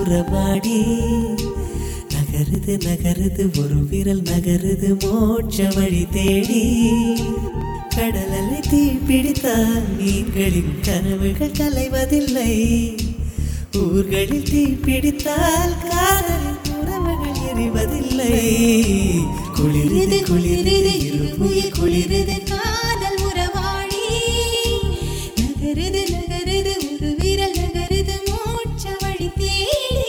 உறவாடி நகருது நகருது ஒரு விரல் நகருது மோட்ச வழி தேடி கடலலை தீ பிடித்தால் மீன்களின் கனவுகள் கலைவதில்லை ஊர்களில் தீ பிடித்தால் காதலின் உறவுகள் எரிவதில்லை குளிருது குளிருது இருமுயிர் குளிருது காதல் உறவாடி நகருது நகருது ஒரு விரல் நகருது மோட்ச வழி தேடி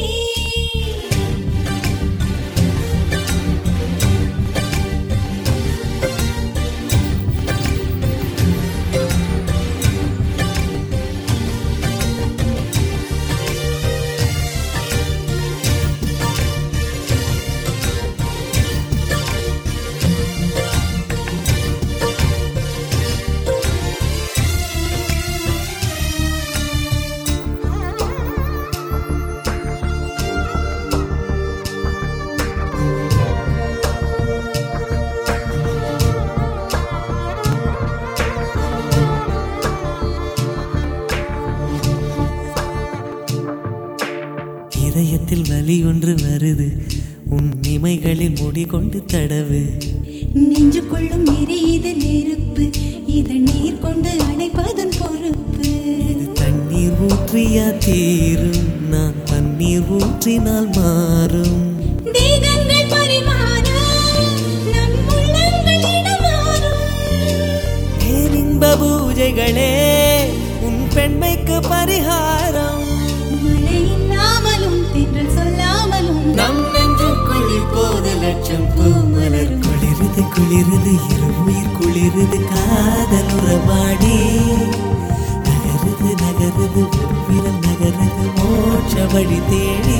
இதயத்தில் வலி ஒன்று வருது உன் இமைகளில் முடி கொண்டு தடவு நெஞ்சுக்குள்ளும் எரியுது நெருப்பு இதன் நீர் கொண்டு அணைப்பதன் பொறுப்பு இது தண்ணீர் ஊற்றியா தீரும் நான் தண்ணீர் ஊற்றினால் மாறும் தேகங்கள் பரிமாற நம் உள்ளங்கள் இடமாறும் பேரின்ப பூஜைகளே உன் பெண்மைக்கு பரிகாரம் மழை இல்லாமலும் தென்றல் சொல்லாமலும் நம் நெஞ்சுக்குள் இப்போது லட்சம் பூமலர் குளிருது குளிருது இருமுயிர் குளிருது காதல் உறவாடி நகருது நகருது ஒரு விரல் நகருது மோட்ச வழி தேடி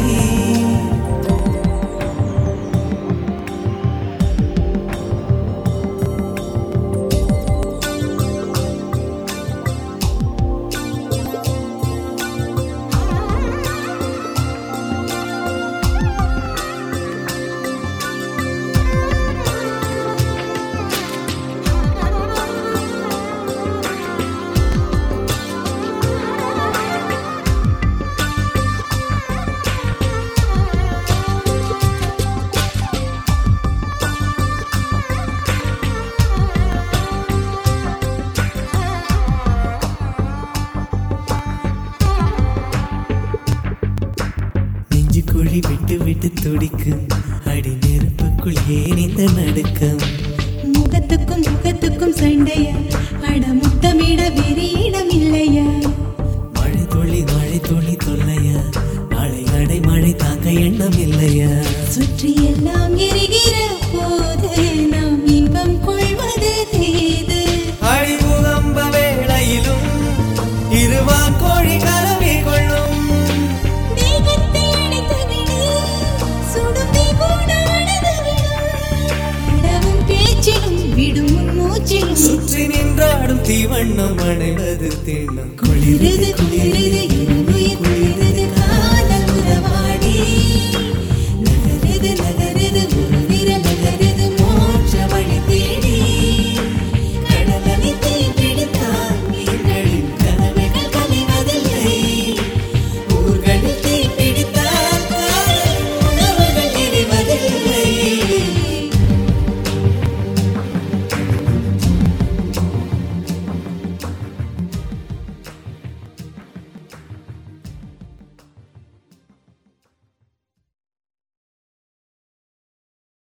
நெஞ்சு குழி விட்டு விட்டு துடிக்கும் அடி நெருப்புக்குள் ஏன் இந்த நடுக்கம் முகத்துக்கும் முகத்துக்கும் சண்டையா அட முத்தமிட வேறு இடம் இல்லையா மழை துளி மழை துளி தொல்லையா மழை அடை மழை தாங்க எண்ணம் இல்லையா சுற்றி எல்லாம் எரிகிற போது நாம் இன்பம் கொள்வது தேது அழிமுகம்ப வேளையிலும் இருவான் கோழி கலவி கொள்ளும் தேகத்தை அணைத்து விடு சுடும் தீ கூட அணைந்து விடும் இடவும் பேச்சிலும் விடும் உன் மூச்சிலும் சுற்றி நின்றாடும் தீவண்ணம் அடைவது திண்ணம் குளிருது குளிருது குளிருது இருவு